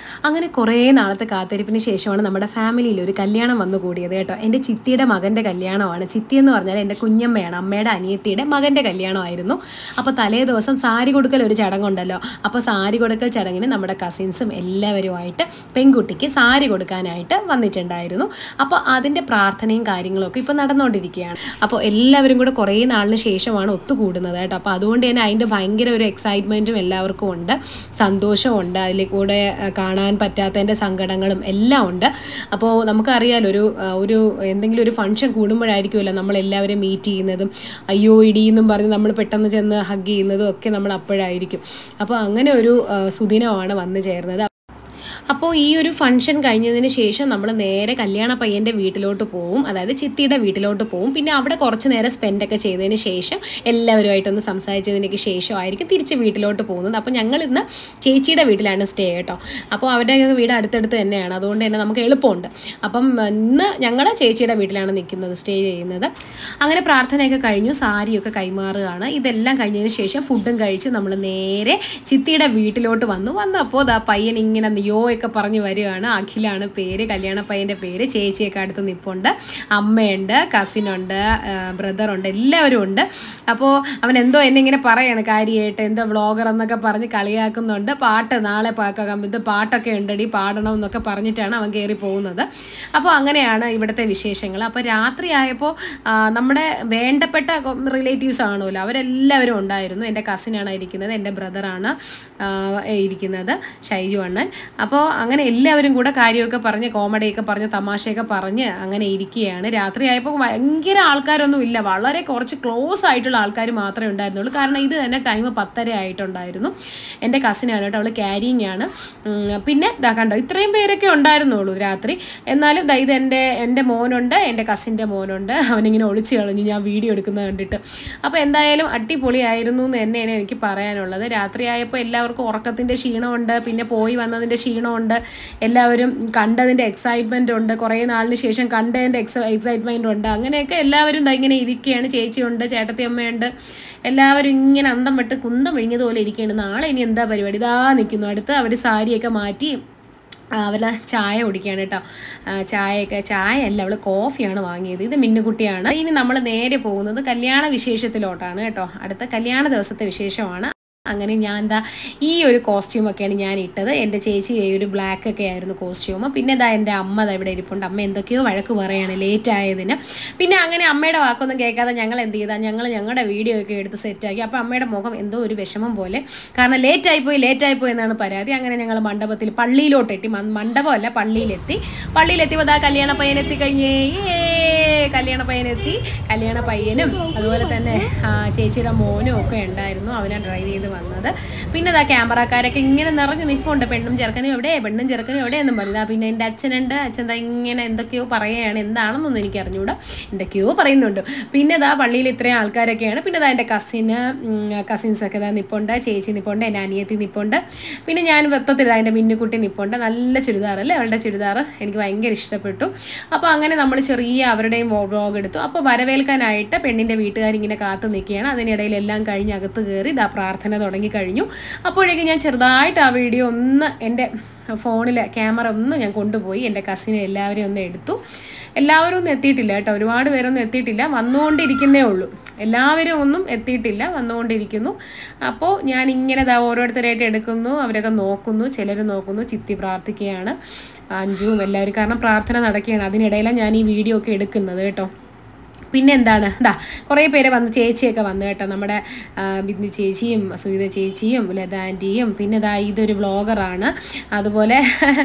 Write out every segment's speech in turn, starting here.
അങ്ങനെ കുറേ നാളത്തെ കാത്തിരിപ്പിന് ശേഷമാണ് നമ്മുടെ ഫാമിലിയിൽ ഒരു കല്യാണം വന്നു കൂടിയത് കേട്ടോ എൻ്റെ ചിത്തിയുടെ മകൻ്റെ കല്യാണമാണ് ചിത്തി എന്ന് പറഞ്ഞാൽ എൻ്റെ കുഞ്ഞമ്മയാണ് അമ്മയുടെ അനിയത്തിയുടെ മകൻ്റെ കല്യാണമായിരുന്നു അപ്പോൾ തലേ ദിവസം സാരി കൊടുക്കൽ ഒരു ചടങ്ങുണ്ടല്ലോ അപ്പോൾ സാരി കൊടുക്കൽ ചടങ്ങിന് നമ്മുടെ കസിൻസും എല്ലാവരുമായിട്ട് പെൺകുട്ടിക്ക് സാരി കൊടുക്കാനായിട്ട് വന്നിട്ടുണ്ടായിരുന്നു അപ്പോൾ അതിൻ്റെ പ്രാർത്ഥനയും കാര്യങ്ങളൊക്കെ ഇപ്പോൾ നടന്നുകൊണ്ടിരിക്കുകയാണ് അപ്പോൾ എല്ലാവരും കൂടെ കുറേ നാളിന് ശേഷമാണ് ഒത്തുകൂടുന്നത് കേട്ടോ അപ്പോൾ അതുകൊണ്ട് തന്നെ അതിൻ്റെ ഭയങ്കര ഒരു എക്സൈറ്റ്മെൻറ്റും എല്ലാവർക്കും ഉണ്ട് സന്തോഷമുണ്ട് അതിൽ കൂടെ ആ, കാണാൻ പറ്റാത്തതിൻ്റെ സങ്കടങ്ങളും എല്ലാം ഉണ്ട് അപ്പോൾ നമുക്കറിയാലോ ഒരു ആ, ഒരു എന്തെങ്കിലും ഒരു ഫംഗ്ഷൻ കൂടുമ്പോഴായിരിക്കുമല്ലോ നമ്മൾ എല്ലാവരും മീറ്റ് ചെയ്യുന്നതും അയ്യോ ഇടിയെന്നും പറഞ്ഞ് നമ്മൾ പെട്ടെന്ന് ചെന്ന് ഹഗ് ചെയ്യുന്നതും ഒക്കെ നമ്മൾ അപ്പോഴായിരിക്കും അപ്പോൾ അങ്ങനെ ഒരു ആ, സുദിനമാണ് വന്നു ചേർന്നത് അപ്പോൾ ഈ ഒരു ഫംഗ്ഷൻ കഴിഞ്ഞതിന് ശേഷം നമ്മൾ നേരെ കല്യാണ പയ്യൻ്റെ വീട്ടിലോട്ട് പോവും അതായത് ചിത്തിയുടെ വീട്ടിലോട്ട് പോവും പിന്നെ അവിടെ കുറച്ച് നേരം സ്പെൻഡൊക്കെ ചെയ്തതിന് ശേഷം എല്ലാവരുമായിട്ടൊന്ന് സംസാരിച്ചതിനൊക്കെ ശേഷമായിരിക്കും തിരിച്ച് വീട്ടിലോട്ട് പോകുന്നത് അപ്പോൾ ഞങ്ങൾ ഇന്ന് ചേച്ചിയുടെ വീട്ടിലാണ് സ്റ്റേ കേട്ടോ അപ്പോൾ അവരുടെ വീട് അടുത്തടുത്ത് തന്നെയാണ് അതുകൊണ്ട് തന്നെ നമുക്ക് എളുപ്പമുണ്ട് അപ്പം ഇന്ന് ഞങ്ങൾ ചേച്ചിയുടെ വീട്ടിലാണ് നിൽക്കുന്നത് സ്റ്റേ ചെയ്യുന്നത് അങ്ങനെ പ്രാർത്ഥനയൊക്കെ കഴിഞ്ഞു സാരിയൊക്കെ കൈമാറുകയാണ് ഇതെല്ലാം കഴിഞ്ഞതിന് ശേഷം ഫുഡും കഴിച്ച് നമ്മൾ നേരെ ചിത്തിയുടെ വീട്ടിലോട്ട് വന്നു വന്നപ്പോൾ ദാ പയ്യൻ ഇങ്ങനെ നിയോ ഒക്കെ പറഞ്ഞ് വരികയാണ് അഖിലാണ് പേര് കല്യാണ പയ്യൻ്റെ പേര് ചേച്ചിയൊക്കെ അടുത്ത് നിൽപ്പുണ്ട് അമ്മയുണ്ട് കസിനുണ്ട് ബ്രദറുണ്ട് എല്ലാവരും ഉണ്ട് അപ്പോൾ അവൻ എന്തോ എന്നെ ഇങ്ങനെ പറയാണ് കാര്യമായിട്ട് എന്തോ വ്ളോഗർ എന്നൊക്കെ പറഞ്ഞ് കളിയാക്കുന്നുണ്ട് പാട്ട് നാളെ പാക്കാം ഇത് പാട്ടൊക്കെ ഉണ്ടടി പാടണം എന്നൊക്കെ പറഞ്ഞിട്ടാണ് അവൻ കയറി പോകുന്നത് അപ്പോൾ അങ്ങനെയാണ് ഇവിടുത്തെ വിശേഷങ്ങൾ അപ്പോൾ രാത്രിയായപ്പോൾ ആ, നമ്മുടെ വേണ്ടപ്പെട്ട റിലേറ്റീവ്സ് ആണല്ലോ അവരെല്ലാവരും ഉണ്ടായിരുന്നു എൻ്റെ കസിനാണ് ഇരിക്കുന്നത് എൻ്റെ ബ്രദറാണ് ഇരിക്കുന്നത് ഷൈജു അണ്ണൻ അപ്പോൾ അങ്ങനെ എല്ലാവരും കൂടെ കാര്യമൊക്കെ പറഞ്ഞ് കോമഡിയൊക്കെ പറഞ്ഞ് തമാശയൊക്കെ പറഞ്ഞ് അങ്ങനെ ഇരിക്കുകയാണ് രാത്രിയായപ്പോൾ ഭയങ്കര ആൾക്കാരൊന്നും ഇല്ല വളരെ കുറച്ച് ക്ലോസ് ആയിട്ടുള്ള ആൾക്കാർ മാത്രമേ ഉണ്ടായിരുന്നുള്ളൂ കാരണം ഇത് തന്നെ ടൈം പത്തര ആയിട്ടുണ്ടായിരുന്നു എൻ്റെ കസിനാണ് കേട്ടോ അവൾ ക്യാരിങ് ആണ് ഉം, പിന്നെ ഇതാ കണ്ടോ ഇത്രയും പേരൊക്കെ ഉണ്ടായിരുന്നുള്ളൂ രാത്രി എന്നാലും ദാ ഇത് എൻ്റെ എൻ്റെ മോനുണ്ട് എൻ്റെ കസിൻ്റെ മോനുണ്ട് അവനിങ്ങനെ ഒളിച്ച് കളഞ്ഞു ഞാൻ വീഡിയോ എടുക്കുന്നത് കണ്ടിട്ട് അപ്പോൾ എന്തായാലും അടിപൊളിയായിരുന്നു എന്ന് തന്നെയാണ് എനിക്ക് പറയാനുള്ളത് രാത്രിയായപ്പോൾ എല്ലാവർക്കും ഉറക്കത്തിൻ്റെ ക്ഷീണമുണ്ട് പിന്നെ പോയി വന്നതിൻ്റെ ക്ഷീണമുണ്ട് എല്ലാവരും കണ്ടതിൻ്റെ എക്സൈറ്റ്മെൻ്റ് ഉണ്ട് കുറേ നാളിന് ശേഷം കണ്ടതിൻ്റെ എക്സ എക്സൈറ്റ്മെൻ്റ് ഉണ്ട് അങ്ങനെയൊക്കെ എല്ലാവരും ദാ ഇങ്ങനെ ഇരിക്കുകയാണ് ചേച്ചിയുണ്ട് ചേട്ടത്തി അമ്മയുണ്ട് എല്ലാവരും ഇങ്ങനെ അന്തം വിട്ട് കുന്തം വിഴിഞ്ഞതുപോലെ ഇരിക്കുകയാണ് നാളെ ഇനി എന്താ പരിപാടി ഇതാ നിൽക്കുന്നു അടുത്ത് അവർ സാരിയൊക്കെ മാറ്റി അവരുടെ ചായ കുടിക്കുകയാണ് കേട്ടോ ആ, ചായയൊക്കെ ചായ അല്ല അവൾ കോഫിയാണ് വാങ്ങിയത് ഇത് മിന്നുകുട്ടിയാണ് ഇനി നമ്മൾ നേരെ പോകുന്നത് കല്യാണ വിശേഷത്തിലോട്ടാണ് കേട്ടോ അടുത്ത കല്യാണ ദിവസത്തെ വിശേഷമാണ് അങ്ങനെ ഞാൻ എന്താ ഈ ഒരു കോസ്റ്റ്യൂമൊക്കെയാണ് ഞാൻ ഇട്ടത് എൻ്റെ ചേച്ചി ഈ ഒരു ബ്ലാക്ക് ഒക്കെ ആയിരുന്നു കോസ്റ്റ്യൂം പിന്നെ ഇതാ എൻ്റെ അമ്മ ദാ ഇവിടെ ഇരിപ്പുണ്ട് അമ്മ എന്തൊക്കെയോ വഴക്ക് പറയാണ് ലേറ്റ് ആയതിന് പിന്നെ അങ്ങനെ അമ്മയുടെ വാക്കൊന്നും കേൾക്കാതെ ഞങ്ങൾ എന്ത് ചെയ്താൽ ഞങ്ങൾ ഞങ്ങളുടെ വീഡിയോ ഒക്കെ എടുത്ത് സെറ്റാക്കി അപ്പോൾ അമ്മയുടെ മുഖം എന്തോ ഒരു വിഷമം പോലെ കാരണം ലേറ്റ് ആയിപ്പോയി ലേറ്റ് ആയിപ്പോയി എന്നാണ് പരാതി അങ്ങനെ ഞങ്ങൾ മണ്ഡപത്തിൽ പള്ളിയിലോട്ട് എത്തി മ- മണ്ഡപമല്ല പള്ളിയിലെത്തി പള്ളിയിലെത്തിയപ്പോൾ ദാ കല്യാണ പയ്യൻ എത്തിക്കഴിഞ്ഞേ ഏ കല്യാണ പയ്യനെത്തി കല്യാണ പയ്യനും അതുപോലെ തന്നെ ആ, ചേച്ചിയുടെ മോനും ഒക്കെ ഉണ്ടായിരുന്നു അവനാണ് ഡ്രൈവ് ചെയ്ത് വന്നത് പിന്നെ ഇതാ ക്യാമറക്കാരൊക്കെ ഇങ്ങനെ നിറഞ്ഞ് നിൽപ്പുണ്ട് പെണ്ണും ചെറുക്കനും എവിടെ പെണ്ണും ചെറുക്കനും എവിടെയെന്നും പറഞ്ഞു പിന്നെ എൻ്റെ അച്ഛനുണ്ട് അച്ഛൻ ദാ ഇങ്ങനെ എന്തൊക്കെയോ പറയുകയാണ് എന്താണെന്നൊന്നും എനിക്ക് അറിഞ്ഞൂടാ എന്തൊക്കെയോ പറയുന്നുണ്ട് പിന്നെ ഇതാ പള്ളിയിൽ ഇത്രയും ആൾക്കാരൊക്കെയാണ് പിന്നെ ഇതാ എൻ്റെ കസിന് കസിൻസൊക്കെ ഇതാ നിപ്പുണ്ട് ചേച്ചി നിപ്പുണ്ട് എൻ്റെ അനിയത്തി നിപ്പുണ്ട് പിന്നെ ഞാൻ വൃത്തത്തിൽ എൻ്റെ മിന്നുകുട്ടി നിപ്പുണ്ട് നല്ല ചുരിദാർ അല്ലേ അവളുടെ ചുരിദാർ എനിക്ക് ഭയങ്കര ഇഷ്ടപ്പെട്ടു അപ്പോൾ അങ്ങനെ നമ്മൾ ചെറിയ അവരുടെയും വ്ളോഗ് എടുത്തു അപ്പോൾ വരവേൽക്കാനായിട്ട് പെണ്ണിൻ്റെ വീട്ടുകാരിങ്ങനെ കാത്തു നിൽക്കുകയാണ് അതിനിടയിൽ എല്ലാം കഴിഞ്ഞ് അകത്ത് കയറി ഇതാ പ്രാർത്ഥന തുടങ്ങി കഴിഞ്ഞു അപ്പോഴേക്കും ഞാൻ ചെറുതായിട്ട് ആ വീഡിയോ ഒന്ന് എൻ്റെ ഫോണിൽ ക്യാമറ ഒന്ന് ഞാൻ കൊണ്ടുപോയി എൻ്റെ കസിനെ എല്ലാവരെയും ഒന്ന് എടുത്തു എല്ലാവരും ഒന്നും എത്തിയിട്ടില്ല കേട്ടോ ഒരുപാട് പേരൊന്നും എത്തിയിട്ടില്ല വന്നുകൊണ്ടിരിക്കുന്നേ ഉള്ളൂ എല്ലാവരും ഒന്നും എത്തിയിട്ടില്ല വന്നുകൊണ്ടിരിക്കുന്നു അപ്പോൾ ഞാൻ ഇങ്ങനെ ദാ ഓരോരുത്തരായിട്ട് എടുക്കുന്നു അവരൊക്കെ നോക്കുന്നു ചിലർ നോക്കുന്നു ചിത്തി പ്രാർത്ഥിക്കുകയാണ് അഞ്ചുവും എല്ലാവരും കാരണം പ്രാർത്ഥന നടക്കുകയാണ് അതിനിടയിലാണ് ഞാൻ ഈ വീഡിയോ ഒക്കെ എടുക്കുന്നത് കേട്ടോ പിന്നെ എന്താണ് ഇതാ കുറേ പേര് വന്ന് ചേച്ചിയൊക്കെ വന്നു കേട്ടോ നമ്മുടെ ആ, ബിന്ദു ചേച്ചിയും സുഹിത ചേച്ചിയും ലത ആൻറ്റിയും പിന്നെ ഇതാ ഇതൊരു വ്ളോഗറാണ് അതുപോലെ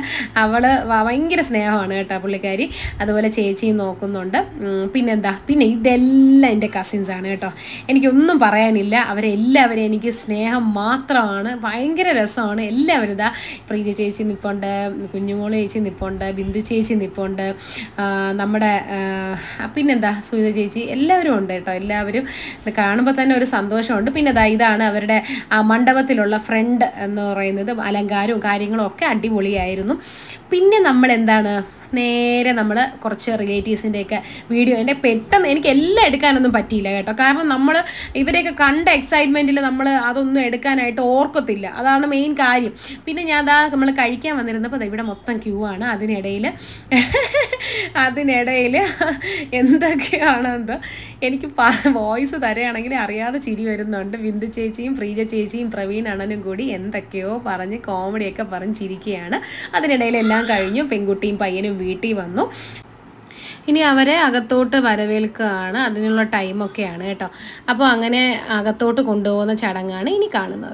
അവൾ ഭയങ്കര സ്നേഹമാണ് കേട്ടോ പുള്ളിക്കാരി അതുപോലെ ചേച്ചിയും നോക്കുന്നുണ്ട് ഉം, പിന്നെന്താ പിന്നെ ഇതെല്ലാം എൻ്റെ കസിൻസാണ് കേട്ടോ എനിക്കൊന്നും പറയാനില്ല അവരെല്ലാവരും എനിക്ക് സ്നേഹം മാത്രമാണ് ഭയങ്കര രസമാണ് എല്ലാവരും ഇതാ പ്രീജ ചേച്ചി നിപ്പുണ്ട് കുഞ്ഞുമോള് ചേച്ചി നിപ്പുണ്ട് ബിന്ദു ചേച്ചി നിപ്പുണ്ട് ആ, നമ്മുടെ ആ, പിന്നെന്താ സുഹിത ചേച്ചി എല്ലാവരും ഉണ്ട് കേട്ടോ എല്ലാവരും ഇത് കാണുമ്പോൾ തന്നെ ഒരു സന്തോഷമുണ്ട് പിന്നെ ദാ ഇതാണ് അവരുടെ ആ മണ്ഡപത്തിലുള്ള ഫ്രണ്ട് എന്ന് പറയുന്നത് അലങ്കാരവും കാര്യങ്ങളും ഒക്കെ അടിപൊളിയായിരുന്നു പിന്നെ നമ്മൾ എന്താണ് നേരെ നമ്മൾ കുറച്ച് റിലേറ്റീവ്സിൻ്റെയൊക്കെ വീഡിയോ എൻ്റെ പെട്ടെന്ന് എനിക്ക് എല്ലാം എടുക്കാനൊന്നും പറ്റിയില്ല കേട്ടോ കാരണം നമ്മൾ ഇവരെയൊക്കെ കണ്ട എക്സൈറ്റ്മെൻറ്റിൽ നമ്മൾ അതൊന്നും എടുക്കാനായിട്ട് ഓർക്കത്തില്ല അതാണ് മെയിൻ കാര്യം പിന്നെ ഞാൻ അതാ നമ്മൾ കഴിക്കാൻ വന്നിരുന്നപ്പോൾ ദാ ഇവിടെ മൊത്തം ക്യൂ ആണ് അതിനിടയിൽ അതിനിടയിൽ എന്തൊക്കെയാണോ എന്തോ എനിക്ക് വോയിസ് തരുകയാണെങ്കിൽ അറിയാതെ ചിരി വരുന്നുണ്ട് ബിന്ദു ചേച്ചിയും പ്രീജ ചേച്ചിയും പ്രവീൺ അണ്ണനും കൂടി എന്തൊക്കെയോ പറഞ്ഞ് കോമഡിയൊക്കെ പറഞ്ഞ് ചിരിക്കുകയാണ് അതിനിടയിൽ എല്ലാം കഴിഞ്ഞു പെൺകുട്ടിയും പയ്യനും വീട്ടിൽ വന്നു ഇനി അവരെ അകത്തോട്ട് വരവേൽക്കുകയാണ് അതിനുള്ള ടൈമൊക്കെയാണ് കേട്ടോ അപ്പോൾ അങ്ങനെ അകത്തോട്ട് കൊണ്ടുപോകുന്ന ചടങ്ങാണ് ഇനി കാണുന്നത്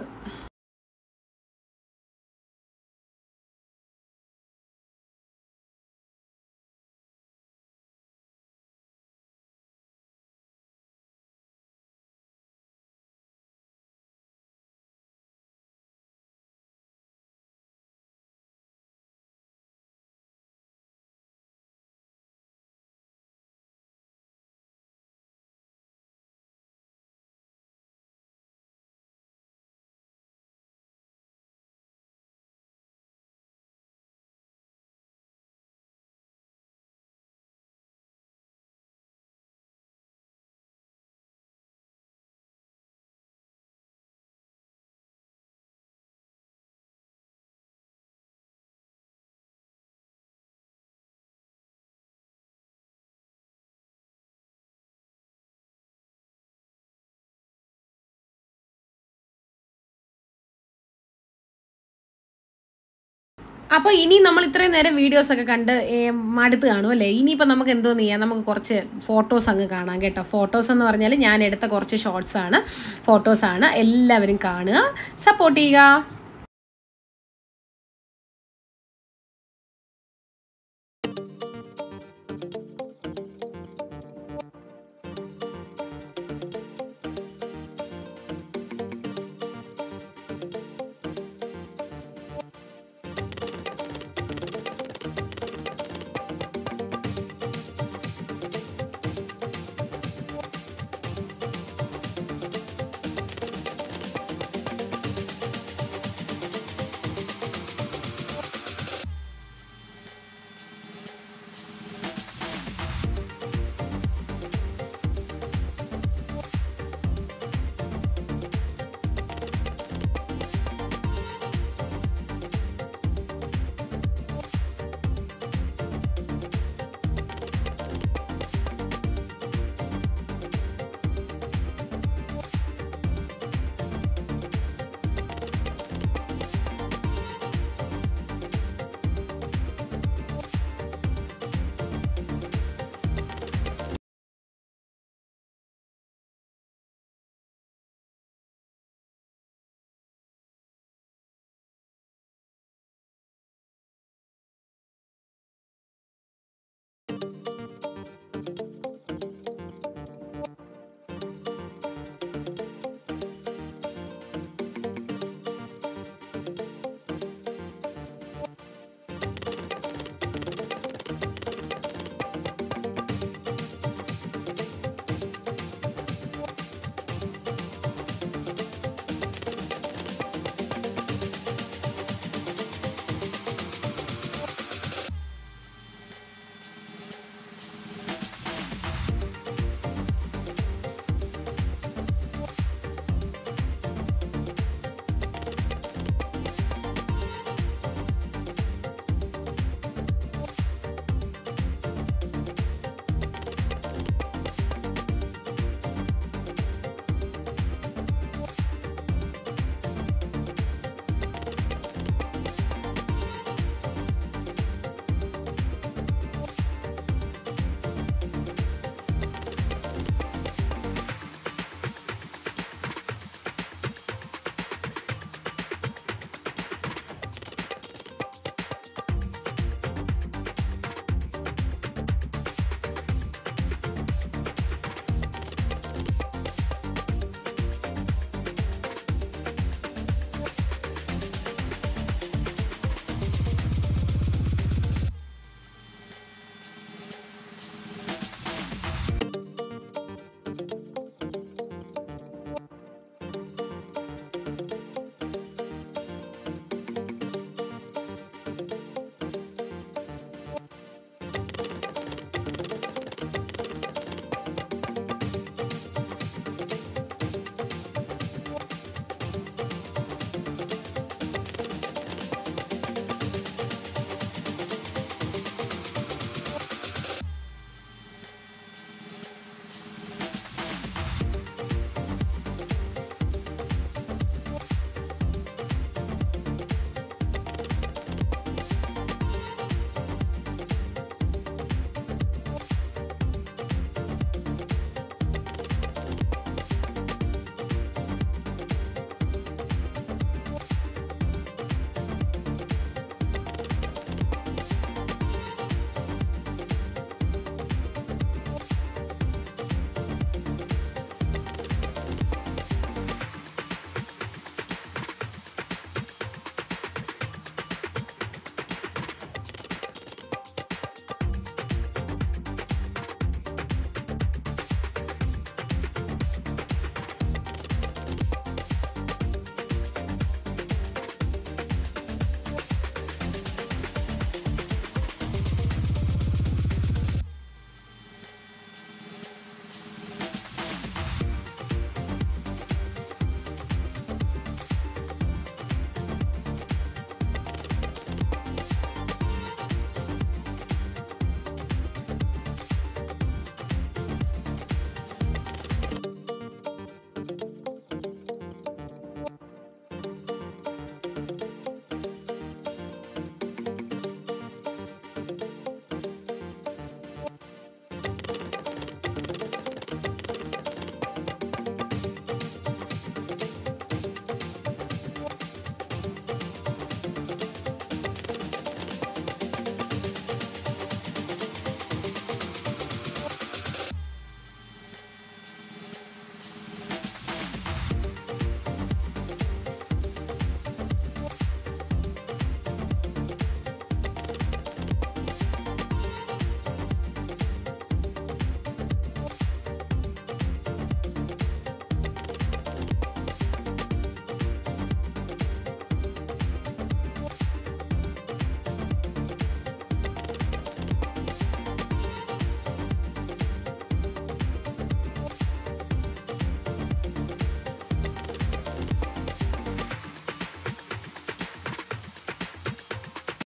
അപ്പോൾ ഇനി നമ്മൾ ഇത്രയും നേരം വീഡിയോസ് ഒക്കെ കണ്ട് ഏ, മടുത്ത് കാണും അല്ലേ ഇനിയിപ്പോൾ നമുക്ക് എന്തോ ചെയ്യാം നമുക്ക് കുറച്ച് ഫോട്ടോസ് അങ്ങ് കാണാം കേട്ടോ ഫോട്ടോസ് എന്ന് പറഞ്ഞാൽ ഞാൻ എടുത്ത കുറച്ച് ഷോർട്സ് ആണ് ഫോട്ടോസാണ് എല്ലാവരും കാണുക സപ്പോർട്ട് ചെയ്യുക